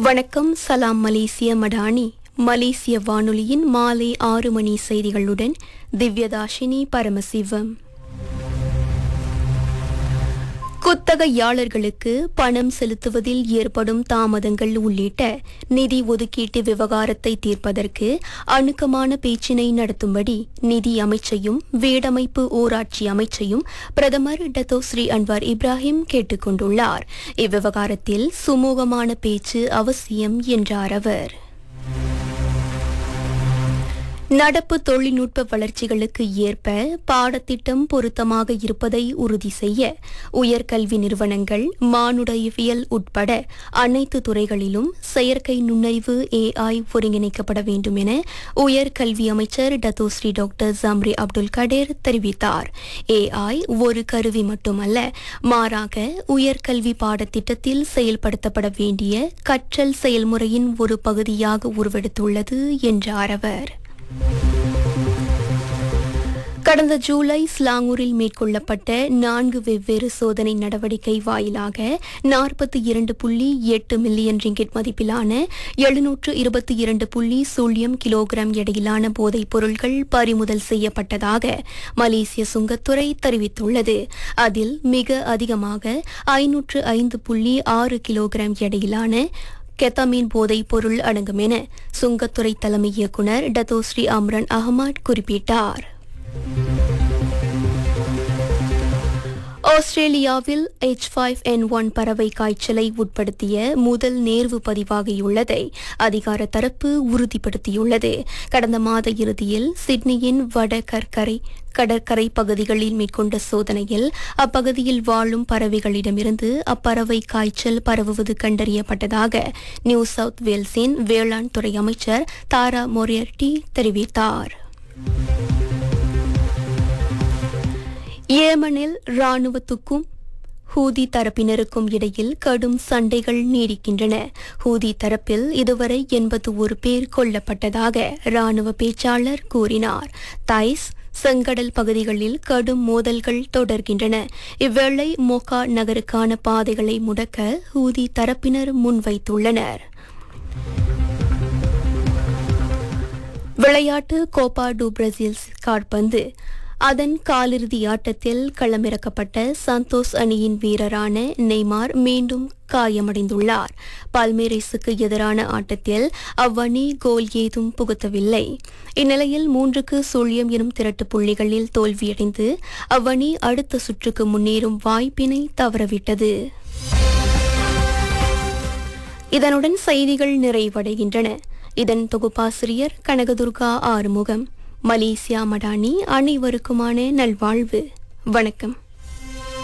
வணக்கம் சலாம் மலேசிய மடானி மலேசிய வானொலியின் மாலை ஆறு மணி செய்திகளுடன் திவ்யதாஷினி பரமசிவம் குத்தகையாளர்களுக்கு பணம் செலுத்துவதில் ஏற்படும் தாமதங்கள் உள்ளிட்ட நிதி ஒதுக்கீட்டு விவகாரத்தை தீர்ப்பதற்கு அணுக்கமான பேச்சினை நடத்தும்படி நிதி அமைச்சையும் வீடமைப்பு ஊராட்சி அமைச்சையும் பிரதமர் டத்தோ ஸ்ரீ அன்வார் இப்ராஹிம் கேட்டுக் கொண்டுள்ளார் இவ்விவகாரத்தில் சுமூகமான பேச்சு அவசியம் என்றார் அவர் நடப்பு தொழில்நுட்ப வளர்ச்சிகளுக்கு ஏற்ப பாடத்திட்டம் பொருத்தமாக இருப்பதை உறுதி செய்ய உயர்கல்வி நிறுவனங்கள் மானுடவியல் உட்பட அனைத்து துறைகளிலும் செயற்கை நுண்ணறிவு ஏஐ ஒருங்கிணைக்கப்பட வேண்டும் என உயர்கல்வி அமைச்சர் Datuk Seri doctor Zambry Abdul Kadir தெரிவித்தார் ஏஐ ஒரு கருவி மட்டுமல்ல மாறாக உயர்கல்வி பாடத்திட்டத்தில் செயல்படுத்தப்பட வேண்டிய கற்றல் செயல்முறையின் ஒரு பகுதியாக உருவெடுத்துள்ளது என்றார் அவர் கடந்த ஜூலை ஸ்லாங்கூரில் மேற்கொள்ளப்பட்ட நான்கு வெவ்வேறு சோதனை நடவடிக்கை வாயிலாக நாற்பத்தி இரண்டு புள்ளி எட்டு மில்லியன் ரிங்கிட் மதிப்பிலான எழுநூற்று இருபத்தி இரண்டு புள்ளி சூழியம் கிலோகிராம் எடையிலான போதைப் பொருட்கள் பறிமுதல் செய்யப்பட்டதாக மலேசிய சுங்கத்துறை தெரிவித்துள்ளது அதில் மிக அதிகமாக ஐநூற்று ஐந்து புள்ளி ஆறு கிலோகிராம் எடையிலான கெத்தமீன் போதைப் பொருள் அடங்கும் என சுங்கத்துறை தலைமை இயக்குநர் டத்தோஸ்ரீ அம்ரன் அகமட் குறிப்பிட்டார் ஆஸ்திரேலியாவில் எச் ஃபைவ் என் ஒன் பறவை காய்ச்சலை உட்படுத்திய முதல் நேர்வு பதிவாகியுள்ளதை அதிகார தரப்பு உறுதிப்படுத்தியுள்ளது கடந்த மாத இறுதியில் சிட்னியின் வட கற்கரை கடற்கரை பகுதிகளில் மேற்கொண்ட சோதனையில் அப்பகுதியில் வாழும் பறவைகளிடமிருந்து அப்பறவை காய்ச்சல் பரவுவது கண்டறியப்பட்டதாக நியூ சவுத் வேல்ஸின் வேளாண் துறை அமைச்சர் தாரா மொரியர்டி தெரிவித்தார் ஏமனில் ராணுவத்துக்கும் ஹூதி தரப்பினருக்கும் இடையில் கடும் சண்டைகள் நீடிக்கின்றன ஹூதி தரப்பில் இதுவரை எண்பத்து ஒரு பேர் கொல்லப்பட்டதாக ராணுவ பேச்சாளர் கூறினார் தைஸ் செங்கடல் பகுதிகளில் கடும் மோதல்கள் தொடர்கின்றன இவ்வேளை மொகா நகருக்கான பாதைகளை முடக்க ஹூதி தரப்பினர் முன்வைத்துள்ளனர் விளையாட்டு கோப்பா டு பிரேசில்ஸ் கால்பந்து அதன் காலிறுதி ஆட்டத்தில் களமிறக்கப்பட்ட சந்தோஷ் அணியின் வீரரான நெய்மார் மீண்டும் காயமடைந்துள்ளார் பல்மேரேஸுக்கு எதிரான ஆட்டத்தில் அவ்வணி கோல் ஏதும் புகுத்தவில்லை இந்நிலையில் மூன்றுக்கு சுழியம் எனும் திரட்டு புள்ளிகளில் தோல்வியடைந்து அவ்வணி அடுத்த சுற்றுக்கு முன்னேறும் வாய்ப்பினை தவறவிட்டது இதனுடன் செய்திகள் நிறைவடைகின்றன இதன் தொகுப்பாசிரியர் கனகதுர்கா ஆறுமுகம் மலேசியா மடானி அனைவருக்குமான நல்வாழ்வு வணக்கம்